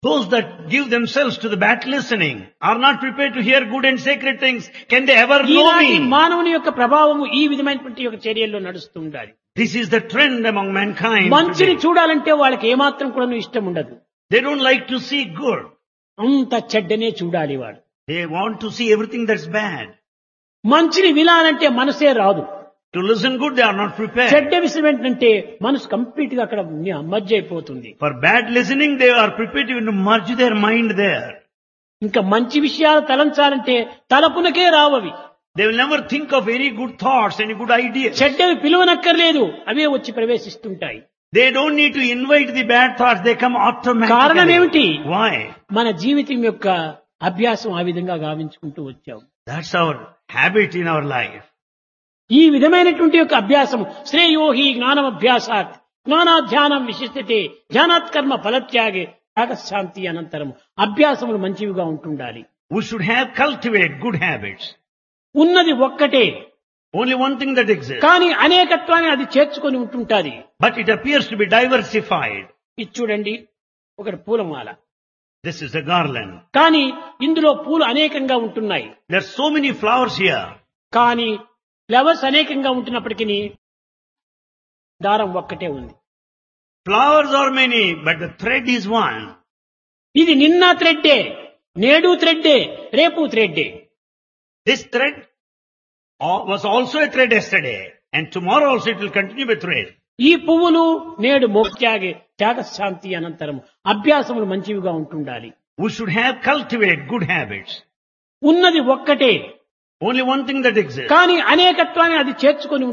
Those that give themselves to the bad listening are not prepared to hear good and sacred things. Can they ever know ఈనాటి me? మానవుని యొక్క ప్రభావము ఈ విధమైనటువంటి యొక్క చర్యల్లో నడుస్తూ ఉండాలి This is the trend among mankind. మంచిని today. చూడాలంటే వాళ్ళకి ఏమాత్రం కూడా ఇష్టం ఉండదు They don't like to see good. అంత చెడ్డనే చూడాలి వాడు They want to see everything that's bad. మంచిని వినాలంటే మనసే రాదు To listen good, they are not prepared. చెడ్డ విషయం ఏంటంటే మనసు కంప్లీట్ గా అక్కడ మధ్య అయిపోతుంది For bad listening, they are prepared to merge their mind there. ఇంకా మంచి విషయాలు తలంచాలంటే తలపునకే రావవి They will never think of any good thoughts, any good ideas. చెడ్డవి పిలువనక్కర్లేదు అవే వచ్చి ప్రవేశిస్తుంటాయి They don't need to invite the bad thoughts, they come కారణం automatically. ఏమిటి? Why? మన జీవితం యొక్క అభ్యాసం ఆ విధంగా గావించుకుంటూ వచ్చాం That's our habit in our life. ఈ విధమైనటువంటి యొక్క అభ్యాసం శ్రేయోహి జ్ఞానం అభ్యాసాత్ జ్ఞానాధ్యానం విశిష్టతే ధ్యానాత్ కర్మ ఫలత్యాగే శాంతి అనంతరం అభ్యాసములు మంచివిగా ఉంటుండాలి We should have cultivate good habits. ఉన్నది ఒక్కటే Only one thing that exists. కానీ అనేకత్వాన్ని అది చేర్చుకొని ఉంటుంటాది But it appears to be diversified. ఇది చూడండి ఒకటి పూలమాల This is a garland. కానీ ఇందులో పూలు అనేకంగా ఉంటున్నాయి There are so many flowers here. కానీ ఫ్లవర్స్ అనేకంగా ఉంటున్నప్పటికీ దారం ఒక్కటే ఉంది Flowers are many, but the thread is one. ఇది నిన్న థ్రెడ్డే నేడు థ్రెడ్డే రేపు థ్రెడ్డే This thread uh, was also a thread yesterday, and tomorrow also it will continue with thread. ఈ పువ్వులు నేడు మోక్షాగే త్యాగశాంతి అనంతరం అభ్యాసములు మంచివిగా ఉంటుండాలి We should have cultivate good habits. ఉన్నది ఒక్కటే Only one thing that exists. కానీ అనేకత్వాన్ని అది చేర్చుకొని